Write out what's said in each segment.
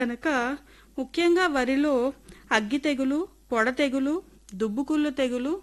కనుక ముఖ్యంగా వరిలో అగ్గి తెగులు పొడ తెగులు దుబ్బుకుళ్ళు తెగులు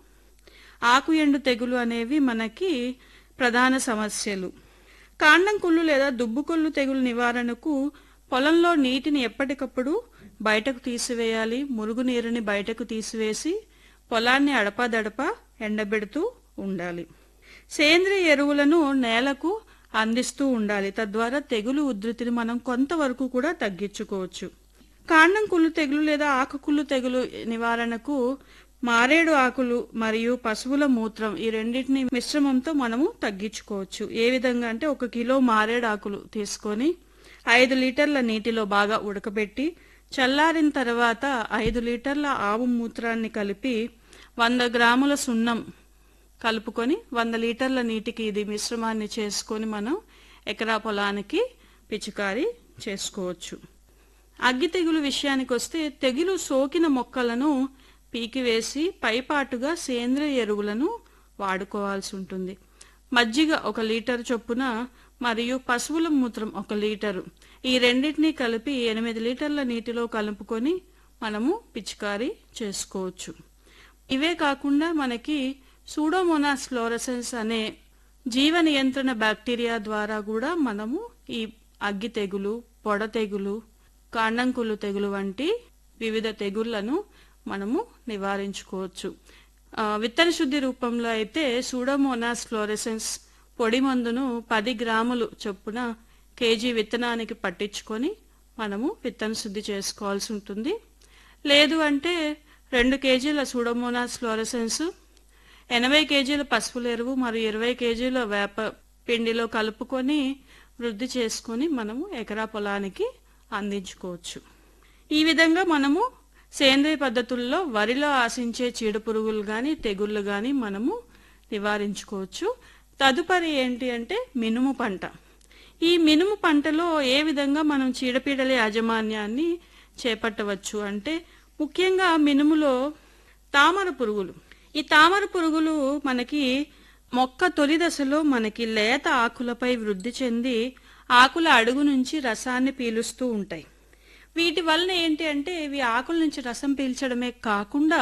ఆకు ఎండు తెగులు అనేవి మనకి ప్రధాన సమస్యలు కాండం కుళ్ళు లేదా దుబ్బుకుళ్ళు తెగులు నివారణకు పొలంలో నీటిని ఎప్పటికప్పుడు బయటకు తీసివేయాలి మురుగునీరుని బయటకు తీసివేసి పొలాన్ని అడపాదడప ఎండబెడుతూ ఉండాలి సేంద్రియ ఎరువులను నేలకు అందిస్తూ ఉండాలి తద్వారా తెగులు ఉధృతిని మనం కొంతవరకు కూడా తగ్గించుకోవచ్చు కాండం కుళ్ళు తెగులు లేదా ఆకుకుళ్ళు తెగులు నివారణకు మారేడు ఆకులు మరియు పశువుల మూత్రం ఈ రెండింటిని మిశ్రమంతో మనము తగ్గించుకోవచ్చు ఏ విధంగా అంటే ఒక కిలో మారేడు ఆకులు తీసుకొని ఐదు లీటర్ల నీటిలో బాగా ఉడకబెట్టి చల్లారిన తర్వాత ఐదు లీటర్ల ఆవు మూత్రాన్ని కలిపి వంద గ్రాముల సున్నం కలుపుకొని వంద లీటర్ల నీటికి ఇది మిశ్రమాన్ని చేసుకొని మనం ఎకరా పొలానికి పిచికారీ చేసుకోవచ్చు అగ్గి తెగులు విషయానికి వస్తే తెగులు సోకిన మొక్కలను పీకివేసి పైపాటుగా సేంద్రియ ఎరువులను వాడుకోవాల్సి ఉంటుంది మజ్జిగ ఒక లీటర్ చొప్పున మరియు పశువుల మూత్రం ఒక లీటరు ఈ రెండింటినీ కలిపి ఎనిమిది లీటర్ల నీటిలో కలుపుకొని మనము పిచికారీ చేసుకోవచ్చు ఇవే కాకుండా మనకి సూడోమోనాస్ ఫ్లోరసెన్స్ అనే జీవ నియంత్రణ బ్యాక్టీరియా ద్వారా కూడా మనము ఈ అగ్గి తెగులు పొడ తెగులు కాండంకుళ్ళు తెగులు వంటి వివిధ తెగుళ్లను మనము నివారించుకోవచ్చు ఆ, విత్తన శుద్ధి రూపంలో అయితే సూడోమోనాస్ ఫ్లోరెసెన్స్ పొడి మందును పది గ్రాములు చొప్పున కేజీ విత్తనానికి పట్టించుకొని మనము విత్తన శుద్ధి చేసుకోవాల్సి ఉంటుంది లేదు అంటే రెండు కేజీల సూడోమోనాస్ ఫ్లోరెసెన్స్ ఎనభై కేజీల పసుపుల ఎరువు మరియు ఇరవై కేజీల వేప పిండిలో కలుపుకొని వృద్ధి చేసుకొని మనము ఎకరా పొలానికి అందించుకోవచ్చు ఈ విధంగా మనము సేంద్రియ పద్ధతుల్లో వరిలో ఆశించే చీడ పురుగులు గాని తెగుళ్ళు గాని మనము నివారించుకోవచ్చు తదుపరి ఏంటి అంటే మినుము పంట ఈ మినుము పంటలో ఏ విధంగా మనం చీడపీడల యాజమాన్యాన్ని చేపట్టవచ్చు అంటే ముఖ్యంగా మినుములో తామర పురుగులు ఈ తామర పురుగులు మనకి మొక్క తొలి దశలో మనకి లేత ఆకులపై వృద్ధి చెంది ఆకుల అడుగు నుంచి రసాన్ని పీలుస్తూ ఉంటాయి వీటి వలన ఏంటి అంటే ఇవి ఆకుల నుంచి రసం పీల్చడమే కాకుండా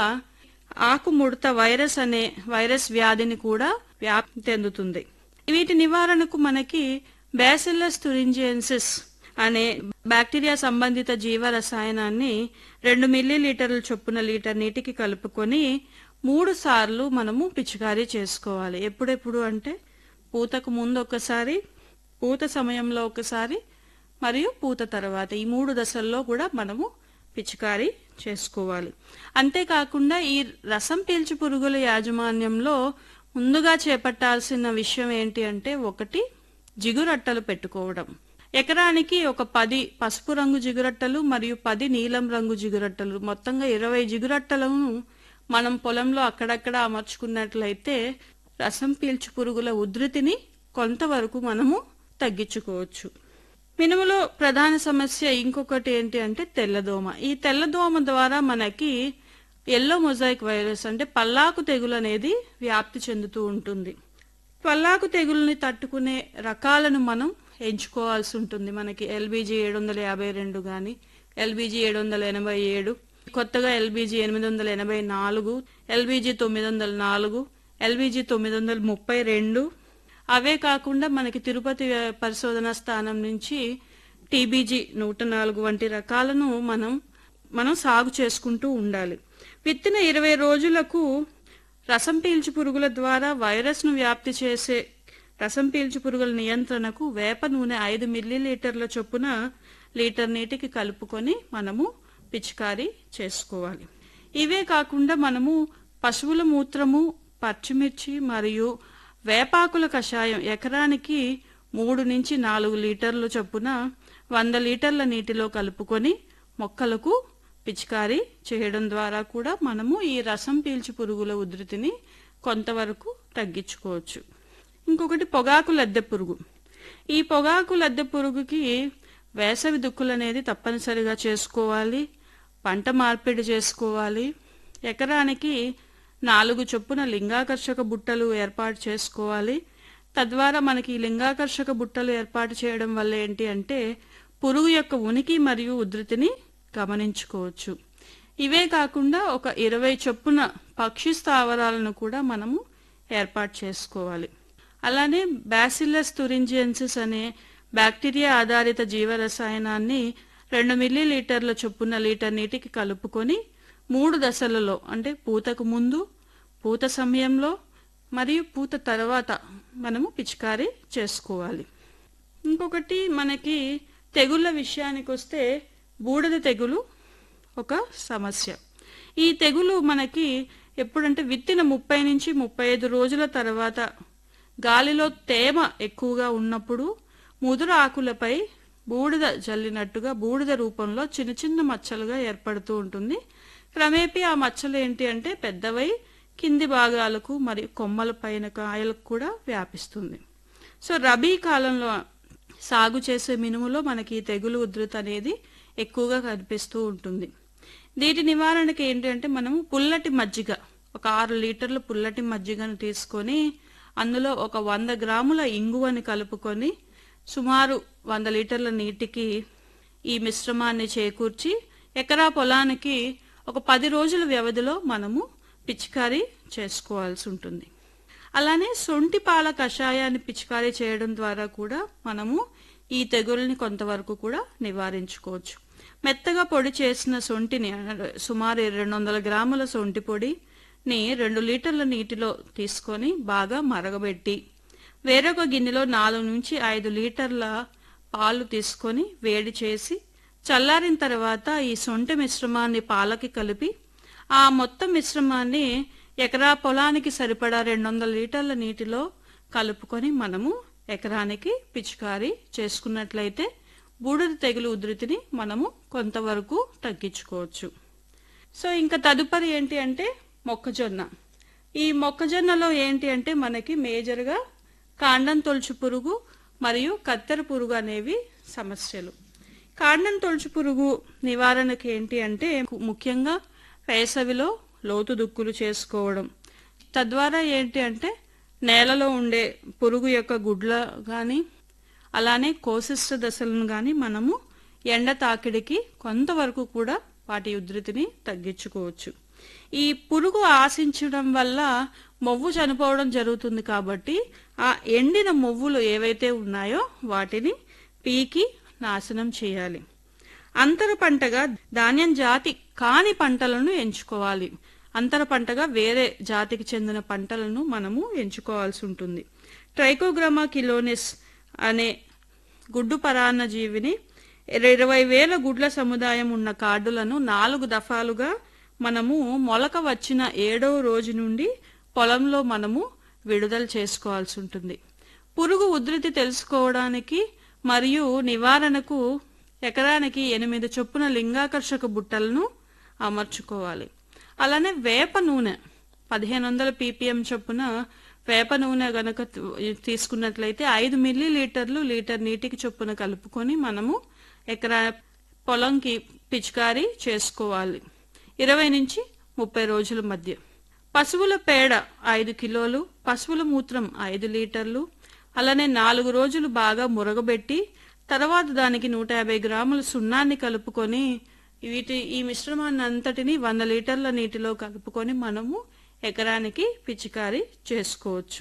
ఆకు ముడత వైరస్ అనే వైరస్ వ్యాధిని కూడా వ్యాప్తి చెందుతుంది వీటి నివారణకు మనకి బ్యాసిల్లస్ తురింజియన్సిస్ అనే బ్యాక్టీరియా సంబంధిత జీవ రసాయనాన్ని రెండు మిల్లీ లీటర్ల చొప్పున లీటర్ నీటికి కలుపుకొని మూడు సార్లు మనము పిచికారీ చేసుకోవాలి ఎప్పుడెప్పుడు అంటే పూతకు ముందు ఒకసారి పూత సమయంలో ఒకసారి మరియు పూత తర్వాత ఈ మూడు దశల్లో కూడా మనము పిచికారీ చేసుకోవాలి అంతేకాకుండా ఈ రసం పీల్చు పురుగుల యాజమాన్యంలో ముందుగా చేపట్టాల్సిన విషయం ఏంటి అంటే ఒకటి జిగురట్టలు పెట్టుకోవడం ఎకరానికి ఒక పది పసుపు రంగు జిగురట్టలు మరియు పది నీలం రంగు జిగురట్టలు మొత్తంగా ఇరవై జిగురట్టలను మనం పొలంలో అక్కడక్కడ అమర్చుకున్నట్లయితే రసం పీల్చు పురుగుల ఉధృతిని కొంతవరకు మనము తగ్గించుకోవచ్చు మినుములో ప్రధాన సమస్య ఇంకొకటి ఏంటి అంటే తెల్లదోమ ఈ తెల్లదోమ ద్వారా మనకి ఎల్లో మొజాయిక్ వైరస్ అంటే పల్లాకు తెగులు అనేది వ్యాప్తి చెందుతూ ఉంటుంది పల్లాకు తెగుల్ని తట్టుకునే రకాలను మనం ఎంచుకోవాల్సి ఉంటుంది మనకి ఎల్బీజీ ఏడు వందల యాభై రెండు కానీ ఎల్బీజీ ఏడు వందల ఎనభై ఏడు కొత్తగా ఎల్బీజీ ఎనిమిది వందల ఎనభై నాలుగు ఎల్బీజీ తొమ్మిది వందల నాలుగు ఎల్బీజీ తొమ్మిది వందల ముప్పై రెండు అవే కాకుండా మనకి తిరుపతి పరిశోధన స్థానం నుంచి టీబీజీ నూట నాలుగు వంటి రకాలను మనం మనం సాగు చేసుకుంటూ ఉండాలి విత్తిన ఇరవై రోజులకు రసం పీల్చు పురుగుల ద్వారా వైరస్ను వ్యాప్తి చేసే రసం పీల్చు పురుగుల నియంత్రణకు వేప నూనె ఐదు మిల్లీలీటర్ల చొప్పున లీటర్ నీటికి కలుపుకొని మనము పిచికారీ చేసుకోవాలి ఇవే కాకుండా మనము పశువుల మూత్రము పచ్చిమిర్చి మరియు వేపాకుల కషాయం ఎకరానికి మూడు నుంచి నాలుగు లీటర్లు చొప్పున వంద లీటర్ల నీటిలో కలుపుకొని మొక్కలకు పిచికారీ చేయడం ద్వారా కూడా మనము ఈ రసం పీల్చి పురుగుల ఉధృతిని కొంతవరకు తగ్గించుకోవచ్చు ఇంకొకటి పొగాకు లద్దె పురుగు ఈ పొగాకు లద్దె పురుగుకి వేసవి దుక్కులు అనేది తప్పనిసరిగా చేసుకోవాలి పంట మార్పిడి చేసుకోవాలి ఎకరానికి నాలుగు చొప్పున లింగాకర్షక బుట్టలు ఏర్పాటు చేసుకోవాలి తద్వారా మనకి ఈ లింగాకర్షక బుట్టలు ఏర్పాటు చేయడం వల్ల ఏంటి అంటే పురుగు యొక్క ఉనికి మరియు ఉధృతిని గమనించుకోవచ్చు ఇవే కాకుండా ఒక ఇరవై చొప్పున పక్షి స్థావరాలను కూడా మనము ఏర్పాటు చేసుకోవాలి అలానే బ్యాసిల్లస్ తురింజియన్సిస్ అనే బ్యాక్టీరియా ఆధారిత జీవరసాయనాన్ని రెండు మిల్లీ లీటర్ల చొప్పున లీటర్ నీటికి కలుపుకొని మూడు దశలలో అంటే పూతకు ముందు పూత సమయంలో మరియు పూత తర్వాత మనము పిచికారీ చేసుకోవాలి ఇంకొకటి మనకి తెగుళ్ళ విషయానికి వస్తే బూడిద తెగులు ఒక సమస్య ఈ తెగులు మనకి ఎప్పుడంటే విత్తిన ముప్పై నుంచి ముప్పై ఐదు రోజుల తర్వాత గాలిలో తేమ ఎక్కువగా ఉన్నప్పుడు ముదురు ఆకులపై బూడిద జల్లినట్టుగా బూడిద రూపంలో చిన్న చిన్న మచ్చలుగా ఏర్పడుతూ ఉంటుంది క్రమేపీ ఆ మచ్చలు ఏంటి అంటే పెద్దవై కింది భాగాలకు మరియు కొమ్మల పైన కాయలకు కూడా వ్యాపిస్తుంది సో రబీ కాలంలో సాగు చేసే మినుములో మనకి ఈ తెగులు ఉధృతి అనేది ఎక్కువగా కనిపిస్తూ ఉంటుంది వీటి నివారణకి ఏంటి అంటే మనము పుల్లటి మజ్జిగ ఒక ఆరు లీటర్ల పుల్లటి మజ్జిగను తీసుకొని అందులో ఒక వంద గ్రాముల ఇంగువని కలుపుకొని సుమారు వంద లీటర్ల నీటికి ఈ మిశ్రమాన్ని చేకూర్చి ఎకరా పొలానికి ఒక పది రోజుల వ్యవధిలో మనము పిచికారీ చేసుకోవాల్సి ఉంటుంది అలానే సొంటి పాల కషాయాన్ని పిచికారీ చేయడం ద్వారా కూడా మనము ఈ తెగుల్ని కొంతవరకు కూడా నివారించుకోవచ్చు మెత్తగా పొడి చేసిన సొంటిని సుమారు రెండు వందల గ్రాముల సొంటి పొడిని రెండు లీటర్ల నీటిలో తీసుకొని బాగా మరగబెట్టి వేరొక గిన్నెలో నాలుగు నుంచి ఐదు లీటర్ల పాలు తీసుకొని వేడి చేసి చల్లారిన తర్వాత ఈ సొంటి మిశ్రమాన్ని పాలకి కలిపి ఆ మొత్తం మిశ్రమాన్ని ఎకరా పొలానికి సరిపడా రెండు వందల లీటర్ల నీటిలో కలుపుకొని మనము ఎకరానికి పిచికారీ చేసుకున్నట్లయితే బూడిద తెగులు ఉధృతిని మనము కొంతవరకు తగ్గించుకోవచ్చు సో ఇంకా తదుపరి ఏంటి అంటే మొక్కజొన్న ఈ మొక్కజొన్నలో ఏంటి అంటే మనకి మేజర్గా కాండం తొలుచు పురుగు మరియు కత్తెర పురుగు అనేవి సమస్యలు కాండం తొలుచు పురుగు నివారణకి ఏంటి అంటే ముఖ్యంగా వేసవిలో లోతు దుక్కులు చేసుకోవడం తద్వారా ఏంటి అంటే నేలలో ఉండే పురుగు యొక్క గుడ్ల కానీ అలానే కోశిష్ట దశలను కానీ మనము ఎండ తాకిడికి కొంతవరకు కూడా వాటి ఉధృతిని తగ్గించుకోవచ్చు ఈ పురుగు ఆశించడం వల్ల మొవ్వు చనిపోవడం జరుగుతుంది కాబట్టి ఆ ఎండిన మొవ్వులు ఏవైతే ఉన్నాయో వాటిని పీకి నాశనం చేయాలి అంతర పంటగా ధాన్యం జాతి కాని పంటలను ఎంచుకోవాలి అంతర పంటగా వేరే జాతికి చెందిన పంటలను మనము ఎంచుకోవాల్సి ఉంటుంది ట్రైకోగ్రామా కిలోనిస్ అనే గుడ్డు పరాన్న జీవిని ఇరవై వేల గుడ్ల సముదాయం ఉన్న కార్డులను నాలుగు దఫాలుగా మనము మొలక వచ్చిన ఏడవ రోజు నుండి పొలంలో మనము విడుదల చేసుకోవాల్సి ఉంటుంది పురుగు ఉధృతి తెలుసుకోవడానికి మరియు నివారణకు ఎకరానికి ఎనిమిది చొప్పున లింగాకర్షక బుట్టలను అమర్చుకోవాలి అలానే వేప నూనె పదిహేను వందల పీపీఎం చొప్పున వేప నూనె గనక తీసుకున్నట్లయితే ఐదు మిల్లీ లీటర్లు లీటర్ నీటికి చొప్పున కలుపుకొని మనము ఎకరా పొలంకి పిచికారీ చేసుకోవాలి ఇరవై నుంచి ముప్పై రోజుల మధ్య పశువుల పేడ ఐదు కిలోలు పశువుల మూత్రం ఐదు లీటర్లు అలానే నాలుగు రోజులు బాగా మురగబెట్టి తర్వాత దానికి నూట యాభై గ్రాముల సున్నాన్ని కలుపుకొని వీటి ఈ మిశ్రమాన్ని అంతటిని వంద లీటర్ల నీటిలో కలుపుకొని మనము ఎకరానికి పిచికారీ చేసుకోవచ్చు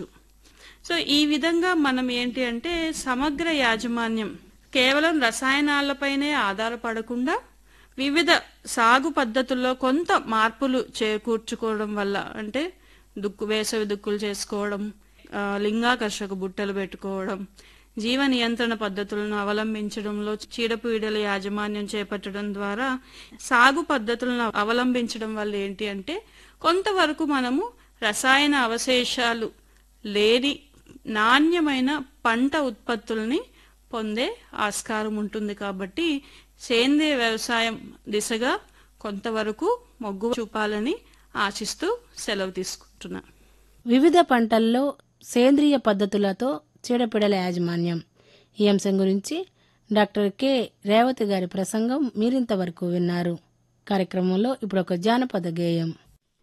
సో ఈ విధంగా మనం ఏంటి అంటే సమగ్ర యాజమాన్యం కేవలం రసాయనాలపైనే ఆధారపడకుండా వివిధ సాగు పద్ధతుల్లో కొంత మార్పులు చేకూర్చుకోవడం వల్ల అంటే దుక్కు వేసవి దుక్కులు చేసుకోవడం ఆ, లింగాకర్షక బుట్టలు పెట్టుకోవడం జీవ నియంత్రణ పద్ధతులను అవలంబించడంలో చీడపీడల యాజమాన్యం చేపట్టడం ద్వారా సాగు పద్ధతులను అవలంబించడం వల్ల ఏంటి అంటే కొంతవరకు మనము రసాయన అవశేషాలు లేని నాణ్యమైన పంట ఉత్పత్తుల్ని పొందే ఆస్కారం ఉంటుంది కాబట్టి సేంద్రియ వ్యవసాయం దిశగా కొంతవరకు మొగ్గు చూపాలని ఆశిస్తూ సెలవు తీసుకుంటున్నా వివిధ పంటల్లో సేంద్రియ పద్ధతులతో చీడపీడల యాజమాన్యం ఈ అంశం గురించి డాక్టర్ కె రేవతి గారి ప్రసంగం మీరింతవరకు విన్నారు కార్యక్రమంలో ఇప్పుడు ఒక జానపద గేయం